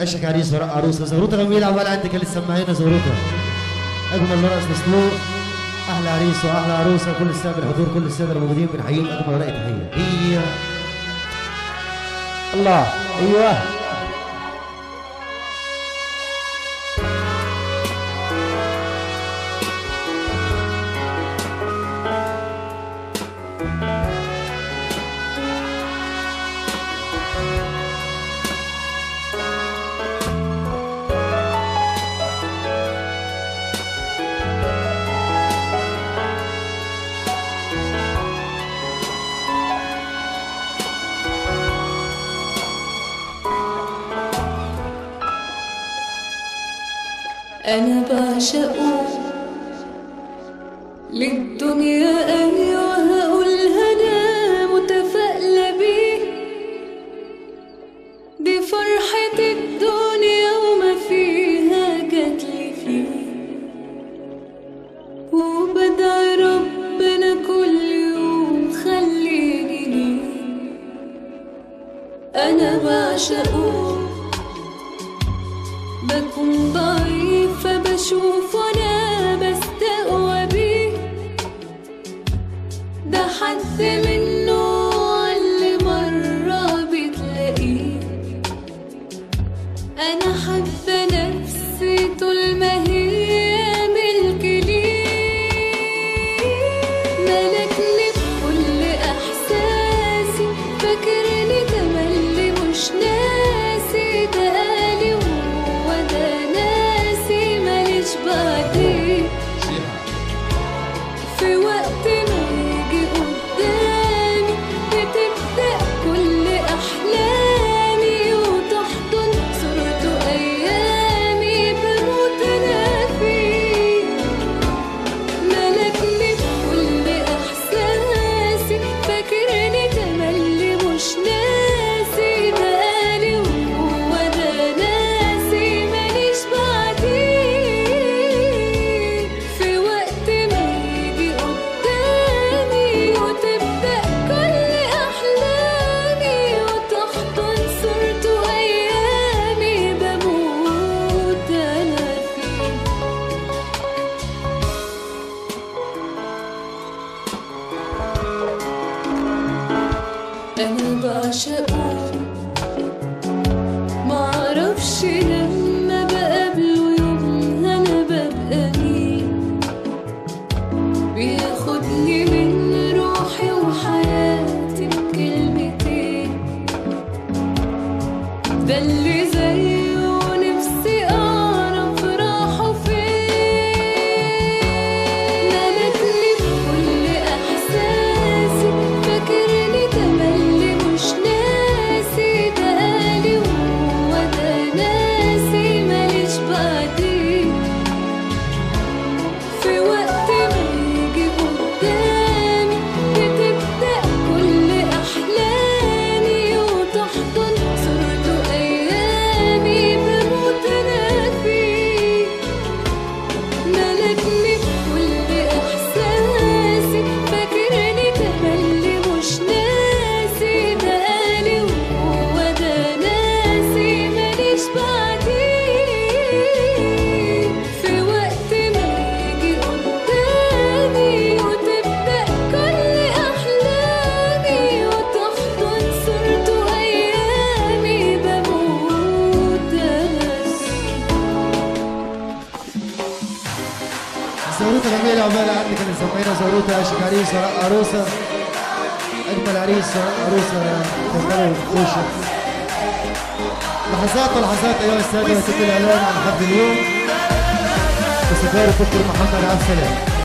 اشك عريس وراء عروسه زغروطه جميله عمال عندك اللي سمعينا زغروطه اجمل رقص مسلوق احلى عريس واحلى عروسه كل الساده بالحضور كل الساده الموجودين بنحييهم اجمل ورقه تحيه هي الله ايوه أنا بعشقه للدنيا أيوة هقولها أنا متفائلة بيه دي فرحة الدنيا وما فيها جاتلي فيه وبدعي ربنا كل يوم خليني ليه أنا بعشقه بكون ضعيفة بشوف وانا بستقوى بيه ده حد منه اللي مرة بتلاقيه أنا حابة نفسي طول ما هي ملك ليه ملكني بكل إحساسي فاكرني تملي مش ناسي ده قالي وهو ده ناسي ماليش بعديه في وقت ما يجي قدامي بتبدأ كل أحلامي وتحضن صورته أيامي بموت أنا فيه ملكني بكل إحساسي فاكرني تملي مش ناسي ده قالي وهو ده ناسي ماليش بعديه في وقت ما يجي قدامي وتبدأ كل أحلامي وتحضن صورته أيامي بموت أنا فيه أنا بعشقه معرفش لما بقابله يوم أنا ببقى مين بياخدني من روحي وحياتي بكلمتين ده اللي زيه نفسي أعرف راحه فين ملكني بكل إحساسي فاكرني تملي مش ناسي ده قالي وهو ده ناسي ماليش بعديه في وقت ما يجي قدامي بتبدأ كل أحلامي وتحضن صورته أيامي بموت أنا فيه ملكني بكل إحساسي فاكرني تملي مش ناسي ده قالي وهو ده ناسي ماليش بعديه في وقت ما يجي قدامي وتبدأ كل أحلامي وتحضن صورته أيامي بموت أنا فيه زغروطه جميله عقبال عندك اللي سمعينا زغروطه اشك عريس وراء عروسه اجمل عريس وراء عروسه تفضلوا خشوا لحظات ولحظات ايها الساده وسيد الاعلان عن حفل اليوم بسفاره دكتور محمد عبد السلام